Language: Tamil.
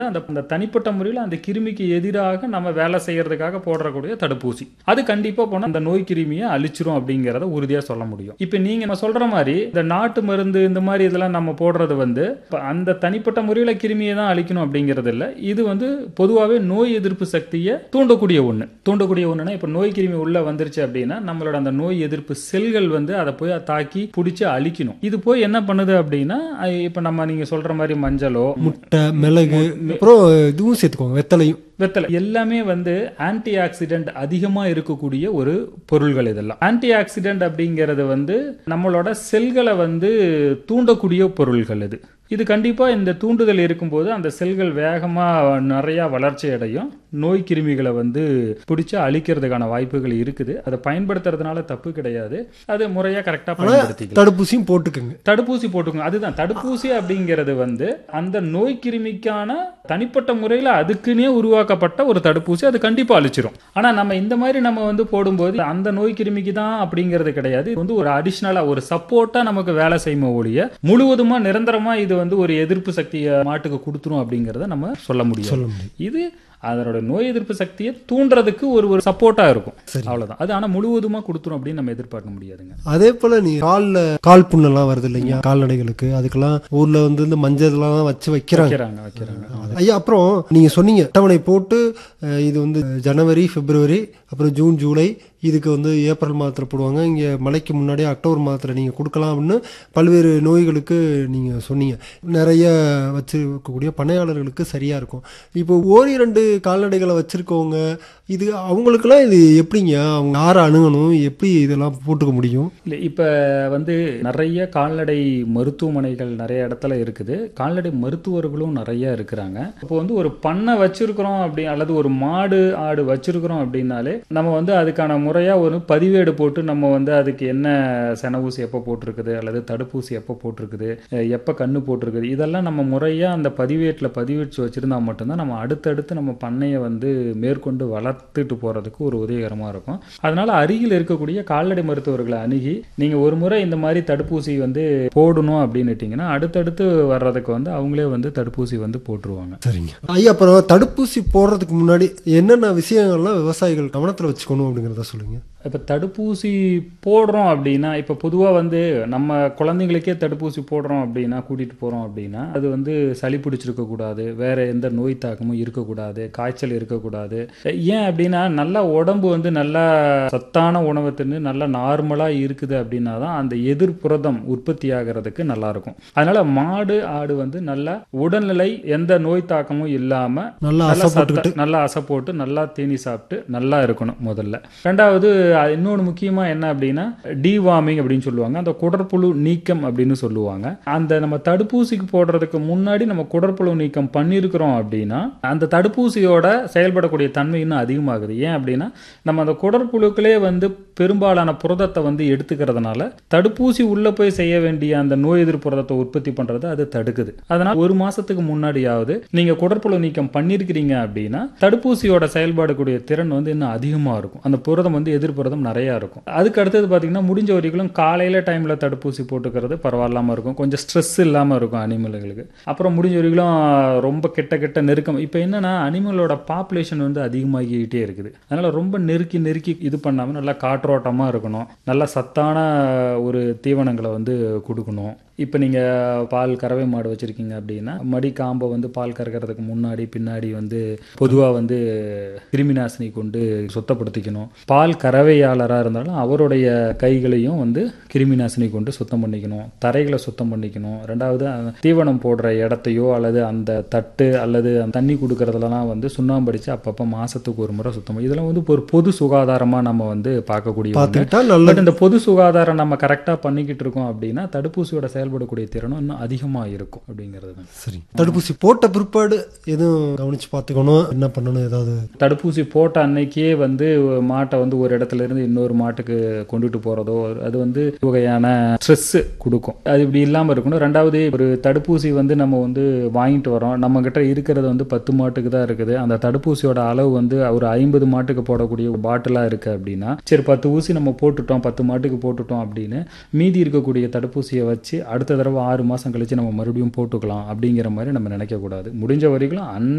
அந்த அந்த தனிப்பட்ட முறையில் அந்த கிருமிக்கு எதிராக நம்ம வேலை செய்யறதுக்காக போடக்கூடிய தடுப்பூசி அது கண்டிப்பா போனா அந்த நோய் கிருமியை அழிச்சிரும் அப்படிங்கிறத உறுதியா சொல்ல முடியும் இப்போ நீங்க நான் சொல்ற மாதிரி இந்த நாட்டு மருந்து இந்த மாதிரி இதெல்லாம் நம்ம போடுறது வந்து இப்ப அந்த தனிப்பட்ட முறையில் கிருமியை தான் அழிக்கணும் அப்படிங்கிறது இல்லை இது வந்து பொதுவாகவே நோய் எதிர்ப்பு சக்தியை தூண்டக்கூடிய ஒன்று தூண்டக்கூடிய ஒன்றுனா இப்போ நோய் கிருமி உள்ள வந்துருச்சு அப்படின்னா நம்மளோட அந்த நோய் எதிர்ப்பு செல்கள் வந்து அதை போய் தாக்கி பிடிச்சி அழிக்கணும் இது போய் என்ன பண்ணுது அப்படின்னா அஹ் இப்போ நம்ம நீங்க சொல்ற மாதிரி மஞ்சளோ முட்டை மிளகு அப்புறம் இதுவும் சேர்த்துக்கோங்க வெத்தலையும் வெத்தலை எல்லாமே வந்து ஆன்டி ஆக்சிடென்ட் அதிகமா இருக்கக்கூடிய ஒரு பொருள்கள் இதெல்லாம் ஆன்டி ஆக்சிடென்ட் அப்படிங்கிறது வந்து நம்மளோட செல்களை வந்து தூண்டக்கூடிய பொருள்கள் இது இது கண்டிப்பா இந்த தூண்டுதல் இருக்கும்போது அந்த செல்கள் வேகமா நிறைய வளர்ச்சி அடையும் நோய் கிருமிகளை வந்து பிடிச்சி அழிக்கிறதுக்கான வாய்ப்புகள் இருக்குது அதை பயன்படுத்துறதுனால தப்பு கிடையாது அது முறையா கரெக்டா பயன்படுத்திக்கலாம் தடுப்பூசியும் போட்டுக்கோங்க தடுப்பூசி போட்டுக்கோங்க அதுதான் தடுப்பூசி அப்படிங்கிறது வந்து அந்த நோய் கிருமிக்கான தனிப்பட்ட முறையில் அதுக்குன்னே உருவாக்கப்பட்ட ஒரு தடுப்பூசி அது கண்டிப்பா அழிச்சிரும் ஆனா நம்ம இந்த மாதிரி நம்ம வந்து போடும்போது அந்த நோய் கிருமிக்கு தான் அப்படிங்கிறது கிடையாது இது வந்து ஒரு அடிஷ்னலா ஒரு சப்போர்ட்டா நமக்கு வேலை செய்யுமோ ஒழிய முழுவதுமா நிரந்தரமா இது வந்து ஒரு எதிர்ப்பு சக்தியை மாட்டுக்கு கொடுத்துரும் அப்படிங்கிறத நம்ம சொல்ல முடியும் சொல்ல முடியும் இது அதனோட நோய் எதிர்ப்பு சக்தியை தூண்டுறதுக்கு ஒரு ஒரு சப்போர்ட்டா இருக்கும் அவ்வளவுதான் அது ஆனா முழுவதுமா கொடுத்துரும் அப்படின்னு நம்ம எதிர்பார்க்க முடியாதுங்க அதே போல நீ கால்ல கால் புண்ணெல்லாம் வருது இல்லைங்க கால்நடைகளுக்கு அதுக்கெல்லாம் ஊர்ல வந்து இந்த மஞ்சள் எல்லாம் வச்சு வைக்கிறாங்க வைக்கிறாங்க வைக்கிறாங்க ஐயா அப்புறம் நீங்க சொன்னீங்க அட்டவணை போட்டு அஹ், இது வந்து ஜனவரி பிப்ரவரி அப்புறம் ஜூன் ஜூலை இதுக்கு வந்து ஏப்ரல் மாதத்தில் போடுவாங்க இங்கே மழைக்கு முன்னாடியே அக்டோபர் மாதத்தில் நீங்கள் கொடுக்கலாம் அப்படின்னு பல்வேறு நோய்களுக்கு நீங்கள் சொன்னீங்க நிறைய வச்சிருக்கக்கூடிய பண்ணையாளர்களுக்கு சரியாக இருக்கும் இப்போ ஓரிரண்டு கால்நடைகளை வச்சுருக்கவங்க இது அவங்களுக்கெல்லாம் இது எப்படிங்க அவங்க யாரை அணுகணும் எப்படி இதெல்லாம் போட்டுக்க முடியும் இல்லை இப்போ வந்து நிறைய கால்நடை மருத்துவமனைகள் நிறைய இடத்துல இருக்குது கால்நடை மருத்துவர்களும் நிறைய இருக்கிறாங்க இப்போ வந்து ஒரு பண்ணை வச்சிருக்கிறோம் அப்படி அல்லது ஒரு மாடு ஆடு வச்சிருக்கிறோம் அப்படின்னாலே நம்ம வந்து அதுக்கான முறையாக ஒரு பதிவேடு போட்டு நம்ம வந்து அதுக்கு என்ன சென ஊசி எப்போ போட்டிருக்குது அல்லது தடுப்பூசி எப்போ போட்டிருக்குது அஹ் எப்போ கண்ணு போட்டிருக்குது இதெல்லாம் நம்ம முறையாக அந்த பதிவேட்டில் பதிவிச்சு வச்சுருந்தா மட்டும்தான் நம்ம அடுத்தடுத்து நம்ம பண்ணையை வந்து மேற்கொண்டு வளர்த்துட்டு போகிறதுக்கு ஒரு உதவிகரமாக இருக்கும் அதனால அருகில் இருக்கக்கூடிய கால்நடை மருத்துவர்களை அணுகி நீங்கள் ஒரு முறை இந்த மாதிரி தடுப்பூசி வந்து போடணும் அப்படின்னுட்டிங்கன்னா அடுத்தடுத்து வர்றதுக்கு வந்து அவங்களே வந்து தடுப்பூசி வந்து போட்டுருவாங்க சரிங்க ஐயா அப்புறம் தடுப்பூசி போடுறதுக்கு முன்னாடி என்னென்ன விஷயங்கள்லாம் விவசாயிகள் கவனத்தில் வச்சுக்கணும் அப்படிங்கிறத சொல்லுங்க இப்போ தடுப்பூசி போடுறோம் அப்படின்னா இப்போ பொதுவாக வந்து நம்ம குழந்தைங்களுக்கே தடுப்பூசி போடுறோம் அப்படின்னா கூட்டிகிட்டு போகிறோம் அப்படின்னா அது வந்து சளி பிடிச்சிருக்க கூடாது வேற எந்த நோய் தாக்கமும் இருக்கக்கூடாது காய்ச்சல் இருக்கக்கூடாது ஏன் அப்படின்னா நல்லா உடம்பு வந்து நல்லா சத்தான உணவை தின்னு நல்லா நார்மலாக இருக்குது அப்படின்னா தான் அந்த எதிர்ப்புரதம் உற்பத்தி ஆகிறதுக்கு நல்லா இருக்கும் அதனால மாடு ஆடு வந்து நல்லா உடல்நிலை எந்த நோய் தாக்கமும் இல்லாமல் நல்லா நல்லா அசை போட்டுக்கிட்டு சத்தா- நல்லா அசை போட்டு நல்லா தேனி சாப்பிட்டு நல்லா இருக்கணும் முதல்ல ரெண்டாவது அது இன்னொன்று முக்கியமா என்ன அப்படின்னா டிவார்மிங் அப்படின்னு சொல்லுவாங்க அந்த குடற்புழு நீக்கம் அப்படின்னு சொல்லுவாங்க அந்த நம்ம தடுப்பூசிக்கு போடுறதுக்கு முன்னாடி நம்ம குடற்புழு நீக்கம் பண்ணியிருக்கிறோம் அப்படின்னா அந்த தடுப்பூசியோட செயல்படக்கூடிய தன்மை இன்னும் அதிகமாகுது ஏன் அப்படின்னா நம்ம அந்த குடற்புழுக்களே வந்து பெரும்பாலான புரதத்தை வந்து எடுத்துக்கிறதுனால தடுப்பூசி உள்ள போய் செய்ய வேண்டிய அந்த நோய் எதிர்ப்பு புரதத்தை உற்பத்தி பண்றது அது தடுக்குது அதனால ஒரு மாசத்துக்கு முன்னாடியாவது நீங்க குடற்புழு நீக்கம் பண்ணியிருக்கிறீங்க அப்படின்னா தடுப்பூசியோட செயல்பாடு கூடிய திறன் வந்து இன்னும் அதிகமா இருக்கும் அந்த புரதம் வந்து எதிர்ப்புரதம் நிறைய இருக்கும் அதுக்கு அடுத்தது பாத்தீங்கன்னா முடிஞ்ச வரைக்கும் காலையில டைம்ல தடுப்பூசி போட்டுக்கிறது பரவாயில்லாம இருக்கும் கொஞ்சம் ஸ்ட்ரெஸ் இல்லாம இருக்கும் அனிமல்களுக்கு அப்புறம் முடிஞ்ச வரைக்கும் ரொம்ப கிட்ட கிட்ட நெருக்கம் இப்போ என்னன்னா அனிமலோட பாப்புலேஷன் வந்து அதிகமாகிக்கிட்டே இருக்குது அதனால ரொம்ப நெருக்கி நெருக்கி இது பண்ணாம நல்லா காற்றோட்டமா இருக்கணும் நல்லா சத்தான ஒரு தீவனங்களை வந்து கொடுக்கணும் இப்போ நீங்கள் பால் கறவை மாடு வச்சுருக்கீங்க அப்படின்னா மடி காம்பை வந்து பால் கறக்கிறதுக்கு முன்னாடி பின்னாடி வந்து பொதுவாக வந்து கிருமி நாசினி கொண்டு சுத்தப்படுத்திக்கணும் பால் கறவையாளராக இருந்தாலும் அவருடைய கைகளையும் வந்து கிருமி நாசினி கொண்டு சுத்தம் பண்ணிக்கணும் தரைகளை சுத்தம் பண்ணிக்கணும் ரெண்டாவது அந்த தீவனம் போடுற இடத்தையோ அல்லது அந்த தட்டு அல்லது அந்த தண்ணி கொடுக்கறதுலலாம் வந்து சுண்ணாம்பு அடிச்சு அப்பப்போ மாசத்துக்கு ஒரு முறை சுத்தம் பண்ணி- இதெல்லாம் வந்து ஒரு பொது சுகாதாரமாக நம்ம வந்து பார்க்கக்கூடிய ஒண்ணு. பார்த்துக்கிட்டா நல்ல பட் இந்த பொது சுகாதாரம் நம்ம கரெக்டாக பண்ணிக்கிட்டு இருக்கோம் அப்படின்னா தடுப்பூசியோட செயல்படக்கூடிய திறனும் இன்னும் அதிகமாக இருக்கும் அப்படிங்கிறது தான் சரி தடுப்பூசி போட்ட பிற்பாடு எதுவும் கவனிச்சு பார்த்துக்கணும் என்ன பண்ணணும் ஏதாவது தடுப்பூசி போட்ட அன்னைக்கே வந்து மாட்டை வந்து ஒரு இடத்துல இருந்து இன்னொரு மாட்டுக்கு கொண்டுட்டு போறதோ அது வந்து ஒரு வகையான ஸ்ட்ரெஸ் கொடுக்கும் அது இப்படி இல்லாமல் இருக்கணும் ரெண்டாவது ஒரு தடுப்பூசி வந்து நம்ம வந்து வாங்கிட்டு வரோம் நம்ம கிட்ட இருக்கிறது வந்து பத்து மாட்டுக்கு தான் இருக்குது அந்த தடுப்பூசியோட அளவு வந்து ஒரு ஐம்பது மாட்டுக்கு போடக்கூடிய ஒரு பாட்டிலாக இருக்கு அப்படின்னா சரி பத்து ஊசி நம்ம போட்டுட்டோம் பத்து மாட்டுக்கு போட்டுட்டோம் அப்படின்னு மீதி இருக்கக்கூடிய தடுப்பூசியை வச்சு அடுத்த அடுத்த தடவை ஆறு மாதம் கழித்து நம்ம மறுபடியும் போட்டுக்கலாம் அப்படிங்கிற மாதிரி நம்ம நினைக்கக்கூடாது முடிஞ்ச வரைக்கும் அன்